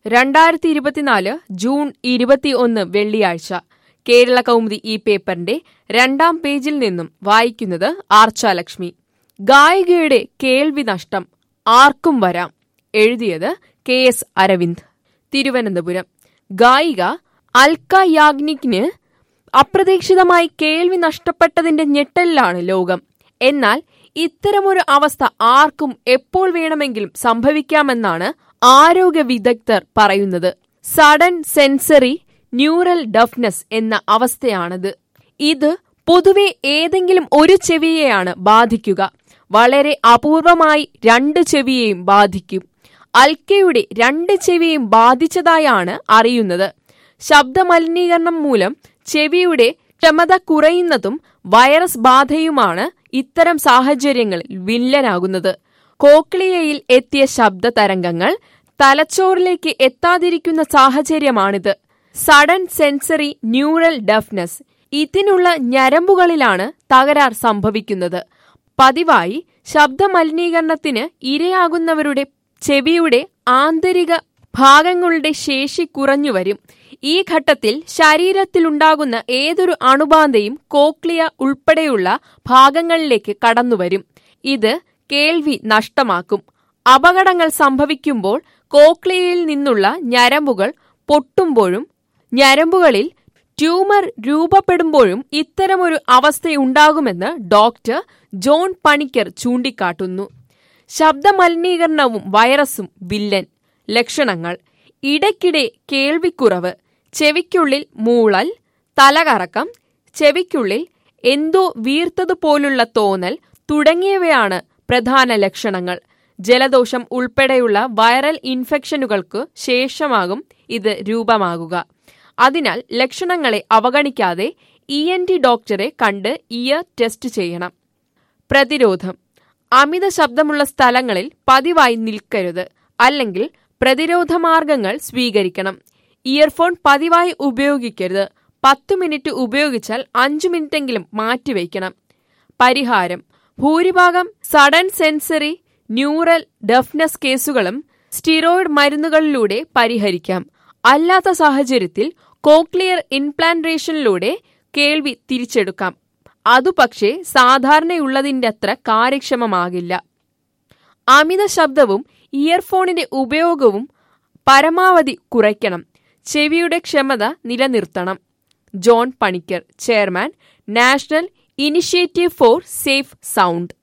രണ്ടായിരത്തി ഇരുപത്തിനാല് ജൂൺ ഇരുപത്തിയൊന്ന് വെള്ളിയാഴ്ച കേരള കൗമുദി ഈ പേപ്പറിന്റെ രണ്ടാം പേജിൽ നിന്നും വായിക്കുന്നത് ആർച്ചാലക്ഷ്മി ഗായികയുടെ കേൾവി നഷ്ടം ആർക്കും വരാം എഴുതിയത് കെ എസ് അരവിന്ദ് തിരുവനന്തപുരം ഗായിക അൽക്ക യാഗ്നിക്കിന് അപ്രതീക്ഷിതമായി കേൾവി നഷ്ടപ്പെട്ടതിന്റെ ഞെട്ടലിലാണ് ലോകം എന്നാൽ ഇത്തരമൊരു അവസ്ഥ ആർക്കും എപ്പോൾ വേണമെങ്കിലും സംഭവിക്കാമെന്നാണ് ആരോഗ്യ വിദഗ്ധർ പറയുന്നത് സഡൻ സെൻസറി ന്യൂറൽ ഡഫ്നെസ് എന്ന അവസ്ഥയാണിത് ഇത് പൊതുവെ ഏതെങ്കിലും ഒരു ചെവിയെയാണ് ബാധിക്കുക വളരെ അപൂർവമായി രണ്ട് ചെവിയെയും ബാധിക്കും അൽക്കയുടെ രണ്ട് ചെവിയെയും ബാധിച്ചതായാണ് അറിയുന്നത് ശബ്ദമലിനീകരണം മൂലം ചെവിയുടെ ക്ഷമത കുറയുന്നതും വൈറസ് ബാധയുമാണ് ഇത്തരം സാഹചര്യങ്ങളിൽ വില്ലനാകുന്നത് കോക്ലിയയിൽ എത്തിയ ശബ്ദ തരംഗങ്ങൾ തലച്ചോറിലേക്ക് എത്താതിരിക്കുന്ന സാഹചര്യമാണിത് സഡൻ സെൻസറി ന്യൂറൽ ഡഫ്നെസ് ഇതിനുള്ള ഞരമ്പുകളിലാണ് തകരാർ സംഭവിക്കുന്നത് പതിവായി ശബ്ദമലിനീകരണത്തിന് ഇരയാകുന്നവരുടെ ചെവിയുടെ ആന്തരിക ഭാഗങ്ങളുടെ ശേഷി കുറഞ്ഞുവരും ഈ ഘട്ടത്തിൽ ശരീരത്തിലുണ്ടാകുന്ന ഏതൊരു അണുബാധയും കോക്ലിയ ഉൾപ്പെടെയുള്ള ഭാഗങ്ങളിലേക്ക് കടന്നുവരും ഇത് കേൾവി നഷ്ടമാക്കും അപകടങ്ങൾ സംഭവിക്കുമ്പോൾ കോക്ലിയയിൽ നിന്നുള്ള ഞരമ്പുകൾ പൊട്ടുമ്പോഴും ഞരമ്പുകളിൽ ട്യൂമർ രൂപപ്പെടുമ്പോഴും ഇത്തരമൊരു അവസ്ഥയുണ്ടാകുമെന്ന് ഡോക്ടർ ജോൺ പണിക്കർ ചൂണ്ടിക്കാട്ടുന്നു ശബ്ദമലിനീകരണവും വൈറസും വില്ലൻ ലക്ഷണങ്ങൾ ഇടയ്ക്കിടെ കേൾവിക്കുറവ് ചെവിക്കുള്ളിൽ മൂളൽ തലകറക്കം ചെവിക്കുള്ളിൽ എന്തോ വീർത്തതുപോലുള്ള തോന്നൽ തുടങ്ങിയവയാണ് പ്രധാന ലക്ഷണങ്ങൾ ജലദോഷം ഉൾപ്പെടെയുള്ള വൈറൽ ഇൻഫെക്ഷനുകൾക്ക് ശേഷമാകും ഇത് രൂപമാകുക അതിനാൽ ലക്ഷണങ്ങളെ അവഗണിക്കാതെ ഇ എൻ ടി ഡോക്ടറെ കണ്ട് ഇയർ ടെസ്റ്റ് ചെയ്യണം പ്രതിരോധം അമിത ശബ്ദമുള്ള സ്ഥലങ്ങളിൽ പതിവായി നിൽക്കരുത് അല്ലെങ്കിൽ പ്രതിരോധ മാർഗങ്ങൾ സ്വീകരിക്കണം ഇയർഫോൺ പതിവായി ഉപയോഗിക്കരുത് പത്ത് മിനിറ്റ് ഉപയോഗിച്ചാൽ അഞ്ചു മിനിറ്റെങ്കിലും മാറ്റിവെക്കണം പരിഹാരം ഭൂരിഭാഗം സഡൻ സെൻസറി ന്യൂറൽ ഡഫ്നെസ് കേസുകളും സ്റ്റിറോയിഡ് മരുന്നുകളിലൂടെ പരിഹരിക്കാം അല്ലാത്ത സാഹചര്യത്തിൽ കോക്ലിയർ ഇംപ്ലാന്റേഷനിലൂടെ കേൾവി തിരിച്ചെടുക്കാം അതു പക്ഷേ സാധാരണയുള്ളതിന്റെ അത്ര കാര്യക്ഷമമാകില്ല അമിത ശബ്ദവും ഇയർഫോണിന്റെ ഉപയോഗവും പരമാവധി കുറയ്ക്കണം ചെവിയുടെ ക്ഷമത നിലനിർത്തണം John Panicker chairman national initiative for safe sound